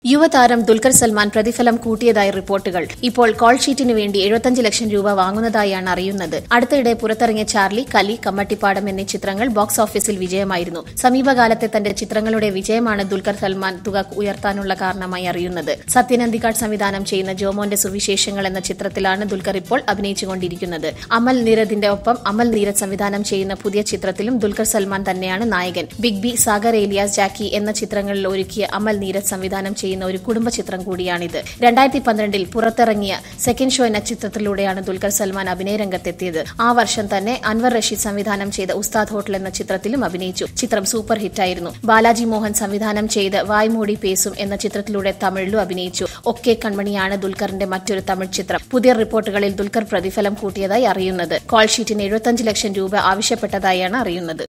യുവതാരം ദുൽഖർ സൽമാൻ പ്രതിഫലം കൂട്ടിയതായി റിപ്പോർട്ടുകൾ ഇപ്പോൾ കോൾ ഷീറ്റിന് വേണ്ടി എഴുപത്തഞ്ച് ലക്ഷം രൂപ വാങ്ങുന്നതായാണ് അറിയുന്നത് അടുത്തിടെ പുറത്തിറങ്ങിയ ചാർലി കലി കമ്മട്ടിപ്പാടം എന്നീ ചിത്രങ്ങൾ ബോക്സ് ഓഫീസിൽ വിജയമായിരുന്നു സമീപകാലത്തെ തന്റെ ചിത്രങ്ങളുടെ വിജയമാണ് ദുൽഖർ സൽമാൻ തുക ഉയർത്താനുള്ള കാരണമായി അറിയുന്നത് സത്യൻ അന്തിക്കാട് സംവിധാനം ചെയ്യുന്ന ജോമോന്റെ സുവിശേഷങ്ങൾ എന്ന ചിത്രത്തിലാണ് ദുൽഖർ ഇപ്പോൾ അഭിനയിച്ചുകൊണ്ടിരിക്കുന്നത് അമൽ നീരദിന്റെ ഒപ്പം അമൽ നീരദ് സംവിധാനം ചെയ്യുന്ന പുതിയ ചിത്രത്തിലും ദുൽഖർ സൽമാൻ തന്നെയാണ് നായകൻ Big B Sagar alias Jacky എന്ന ചിത്രങ്ങളിൽ ഒരുക്കിയ അമൽ നീരദ് സംവിധാനം ചെയ്യുന്ന ഒരു കുടുംബ ചിത്രം കൂടിയാണിത് രണ്ടായിരത്തി പന്ത്രണ്ടിൽ പുറത്തിറങ്ങിയ സെക്കൻഡ് ഷോ എന്ന ചിത്രത്തിലൂടെയാണ് ദുൽഖർ സൽമാൻ അഭിനയ രംഗത്തെത്തിയത് ആ വർഷം തന്നെ അൻവർ റഷീദ് സംവിധാനം ചെയ്ത ഉസ്താദ് ഹോട്ടൽ എന്ന ചിത്രത്തിലും അഭിനയിച്ചു ചിത്രം സൂപ്പർ ഹിറ്റായിരുന്നു ബാലാജി മോഹൻ സംവിധാനം ചെയ്ത് വായ്മൂടി പേസും എന്ന ചിത്രത്തിലൂടെ തമിഴിലും അഭിനയിച്ചു ഒക്കെ കൺമണിയാണ് ദുൽഖറിന്റെ മറ്റൊരു തമിഴ് ചിത്രം പുതിയ റിപ്പോർട്ടുകളിൽ ദുൽഖർ പ്രതിഫലം കൂട്ടിയതായി അറിയുന്നത് കോൾ ഷീറ്റിന് എഴുപത്തഞ്ച് ലക്ഷം രൂപ ആവശ്യപ്പെട്ടതായാണ് അറിയുന്നത്